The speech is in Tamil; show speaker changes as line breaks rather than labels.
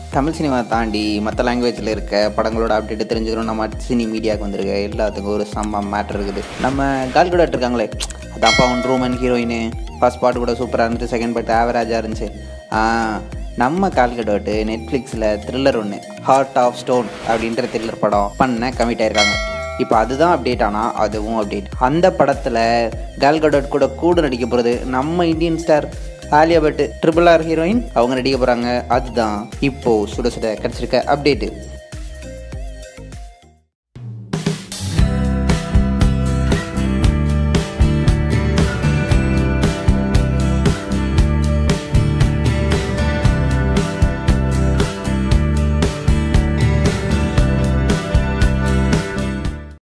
தமிழ் சினிமா தாண்டி மற்ற லாங்குவேஜில் இருக்க படங்களோட அப்டேட் தெரிஞ்சுக்கணும் நம்ம சினி மீடியாவுக்கு வந்திருக்க எல்லாத்துக்கும் ஒரு சம்ம மேட்ரு இருக்குது நம்ம கால்குலேட் இருக்காங்களே அதான்ப்பா ஒன் ரூமன் ஹீரோயின் ஃபர்ஸ்ட் பாட்டு கூட சூப்பராக இருந்துச்சு செகண்ட் பாட்டு ஆவரேஜாக இருந்துச்சு ஆ நம்ம கால்கடோட்டு நெட்ஃப்ளிக்ஸில் த்ரில்லர் ஒன்று ஹார்ட் ஆஃப் ஸ்டோன் அப்படின்ற த்ரில்லர் படம் பண்ண கமிட் ஆயிருக்காங்க இப்போ அதுதான் அப்டேட் ஆனால் அதுவும் அப்டேட் அந்த படத்தில் கால்கடோட் கூட கூட நடிக்க போகிறது நம்ம Indian star Alia Bhatt triple R heroine அவங்க நடிக்க போகிறாங்க அதுதான் இப்போ சுட சுட கிடச்சிருக்க அப்டேட்டு